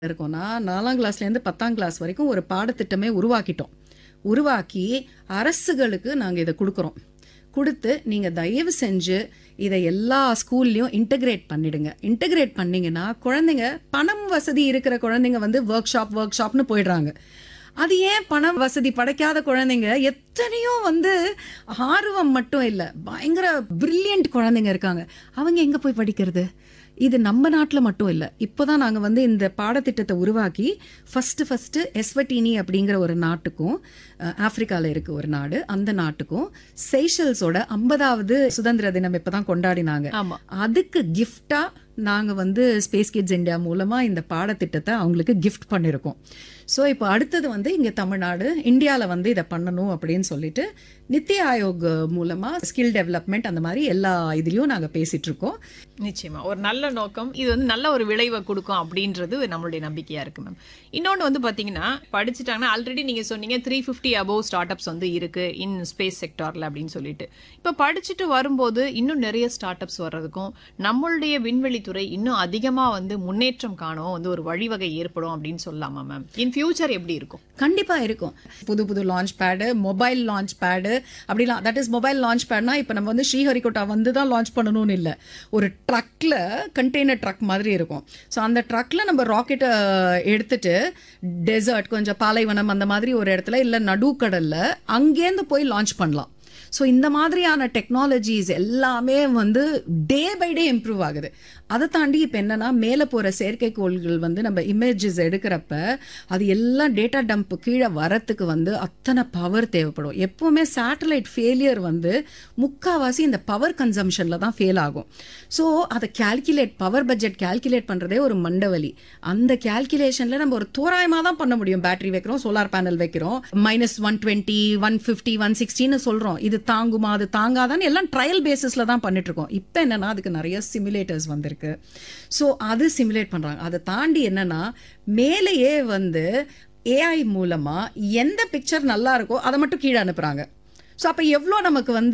இருக்கோம்னா நாலாம் கிளாஸ்லேருந்து பத்தாம் கிளாஸ் வரைக்கும் ஒரு பாடத்திட்டமே உருவாக்கிட்டோம் உருவாக்கி அரசுகளுக்கு நாங்கள் இதை கொடுக்குறோம் கொடுத்து நீங்கள் தயவு செஞ்சு இதை எல்லா ஸ்கூல்லையும் இன்டகிரேட் பண்ணிடுங்க இன்டகிரேட் பண்ணீங்கன்னா குழந்தைங்க பணம் வசதி இருக்கிற குழந்தைங்க வந்து ஒர்க் ஷாப் ஒர்க் ஷாப்னு போயிடுறாங்க அது ஏன் பணம் வசதி படைக்காத குழந்தைங்க எத்தனையோ வந்து ஆர்வம் மட்டும் இல்லை பயங்கர பிரில்லியன்ட் குழந்தைங்க இருக்காங்க அவங்க எங்கே போய் படிக்கிறது இது நம்ம நாட்டில் மட்டும் இல்லை இப்போ தான் நாங்கள் வந்து இந்த பாடத்திட்டத்தை உருவாக்கி ஃபஸ்ட்டு ஃபஸ்ட்டு எஸ்வட்டினி அப்படிங்கிற ஒரு நாட்டுக்கும் ஆப்பிரிக்காவில் இருக்க ஒரு நாடு அந்த நாட்டுக்கும் செய்ஷல்ஸோட ஐம்பதாவது சுதந்திர தினம் இப்போ தான் கொண்டாடினாங்க ஆமா அதுக்கு கிஃப்டா நாங்கள் வந்து ஸ்பேஸ் கிட்ஸ் இந்தியா மூலமாக இந்த பாடத்திட்டத்தை அவங்களுக்கு கிஃப்ட் பண்ணியிருக்கோம் ஸோ இப்போ அடுத்தது வந்து இங்கே தமிழ்நாடு இந்தியாவில் வந்து இதை பண்ணணும் அப்படின்னு சொல்லிட்டு நித்தி ஆயோக் மூலமாக ஸ்கில் டெவலப்மெண்ட் அந்த மாதிரி எல்லா இதுலேயும் நாங்கள் பேசிட்டு இருக்கோம் நிச்சயமா ஒரு நல்ல நோக்கம் இது வந்து நல்ல ஒரு விளைவை கொடுக்கும் அப்படின்றது நம்மளுடைய நம்பிக்கையா இருக்கு மேம் இன்னொன்று வந்து பாத்தீங்கன்னா படிச்சுட்டாங்கன்னா ஆல்ரெடி நீங்க சொன்னீங்க three fifty above start ups வந்து இருக்கு இன் ஸ்பேஸ் செக்டார்ல அப்படின்னு சொல்லிட்டு இப்போ படிச்சுட்டு வரும்போது இன்னும் நிறைய ஸ்டார்ட் அப்ஸ் வர்றதுக்கும் நம்மளுடைய விண்வெளித்துறை இன்னும் அதிகமா வந்து முன்னேற்றம் காணவும் வந்து ஒரு வழிவகை ஏற்படும் அப்படின்னு சொல்லலாமா மேம் இன் ஃபியூச்சர் எப்படி இருக்கும் கண்டிப்பாக இருக்கும் புது புது launch pad mobile launch pad அப்படிலாம் தட் இஸ் மொபைல் லான்ச் பேட்னா இப்போ நம்ம வந்து ஸ்ரீஹரிகோட்டா வந்து தான் லான்ச் பண்ணணும்னு இல்லை ஒரு ட்ரக்கில் கண்டெய்னர் ட்ரக் மாதிரி இருக்கும் ஸோ அந்த ட்ரக்கில் நம்ம ராக்கெட்டை எடுத்துட்டு டெசர்ட் கொஞ்சம் பாலைவனம் அந்த மாதிரி ஒரு இடத்துல இல்லை நடுக்கடலில் அங்கேருந்து போய் லான்ச் பண்ணலாம் ஸோ இந்த மாதிரியான டெக்னாலஜிஸ் எல்லாமே வந்து டே பை டே இம்ப்ரூவ் ஆகுது அதை தாண்டி இப்போ என்னன்னா மேலே போகிற செயற்கைக்கோள்கள் வந்து நம்ம இமேஜஸ் எடுக்கிறப்ப அது எல்லாம் டேட்டா டம்ப் கீழே வரத்துக்கு வந்து அத்தனை பவர் தேவைப்படும் எப்போவுமே சேட்டலைட் ஃபெயிலியர் வந்து முக்காவாசி இந்த பவர் கன்சம்ஷனில் தான் ஃபெயில் ஆகும் ஸோ அதை கால்குலேட் பவர் பட்ஜெட் கால்குலேட் பண்ணுறதே ஒரு மண்டவலி அந்த கால்குலேஷனில் நம்ம ஒரு தோராயமாக தான் பண்ண முடியும் பேட்டரி வைக்கிறோம் சோலார் பேனல் வைக்கிறோம் minus one twenty one fifty one சிக்ஸ்டின்னு சொல்கிறோம் இது தாங்குமா அது தாங்காதான்னு எல்லாம் ட்ரையல் பேசிஸில் தான் பண்ணிட்டு இருக்கோம் இப்போ என்னன்னா அதுக்கு நிறைய சிமுலேட்டர்ஸ் வந்திருக்கு ஸோ அது சிமுலேட் பண்ணுறாங்க அதை தாண்டி என்னன்னா மேலேயே வந்து ஏஐ மூலமாக எந்த பிக்சர் நல்லா இருக்கோ அதை மட்டும் கீழே அனுப்புகிறாங்க ஸோ அப்போ எவ்வளோ நமக்கு வந்து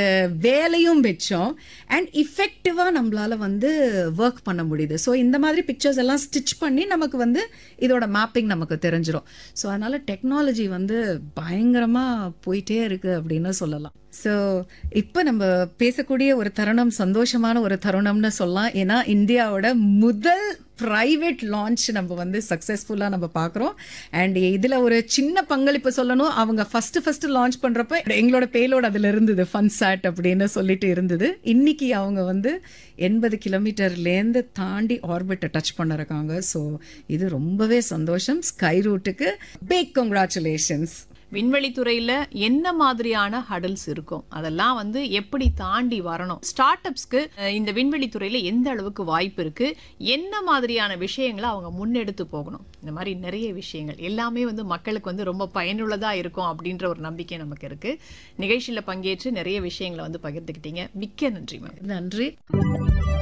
வேலையும் மிச்சம் அண்ட் இஃபெக்டிவாக நம்மளால வந்து ஒர்க் பண்ண முடியுது ஸோ இந்த மாதிரி பிக்சர்ஸ் எல்லாம் ஸ்டிச் பண்ணி நமக்கு வந்து இதோட மேப்பிங் நமக்கு தெரிஞ்சிடும் ஸோ அதனால டெக்னாலஜி வந்து பயங்கரமாக போயிட்டே இருக்கு அப்படின்னு சொல்லலாம் ஸோ இப்போ நம்ம பேசக்கூடிய ஒரு தருணம் சந்தோஷமான ஒரு தருணம்னு சொல்லலாம் ஏன்னா இந்தியாவோட முதல் ப்ரைவேட் லான்ச் நம்ம வந்து சக்ஸஸ்ஃபுல்லாக நம்ம பார்க்குறோம் அண்ட் இதில் ஒரு சின்ன பங்களிப்பு சொல்லணும் அவங்க ஃபஸ்ட்டு ஃபஸ்ட்டு லான்ச் பண்ணுறப்ப எங்களோட பேலோட அதில் இருந்தது ஃபன் சாட் அப்படின்னு சொல்லிட்டு இருந்தது இன்னைக்கு அவங்க வந்து எண்பது கிலோமீட்டர்லேருந்து தாண்டி ஆர்பிட்டை டச் பண்ணிருக்காங்க ஸோ இது ரொம்பவே சந்தோஷம் ஸ்கை ரூட்டுக்கு பிக் கங்க்ராச்சுலேஷன்ஸ் விண்வெளித்துறையில என்ன மாதிரியான ஹடல்ஸ் இருக்கும் அதெல்லாம் வந்து எப்படி தாண்டி வரணும் ஸ்டார்ட் அப்ஸ்க்கு இந்த விண்வெளித்துறையில எந்த அளவுக்கு வாய்ப்பு இருக்கு என்ன மாதிரியான விஷயங்களை அவங்க முன்னெடுத்து போகணும் இந்த மாதிரி நிறைய விஷயங்கள் எல்லாமே வந்து மக்களுக்கு வந்து ரொம்ப பயனுள்ளதா இருக்கும் அப்படின்ற ஒரு நம்பிக்கை நமக்கு இருக்கு நிகழ்ச்சியில பங்கேற்று நிறைய விஷயங்களை வந்து பகிர்ந்துக்கிட்டீங்க மிக்க நன்றி மேம் நன்றி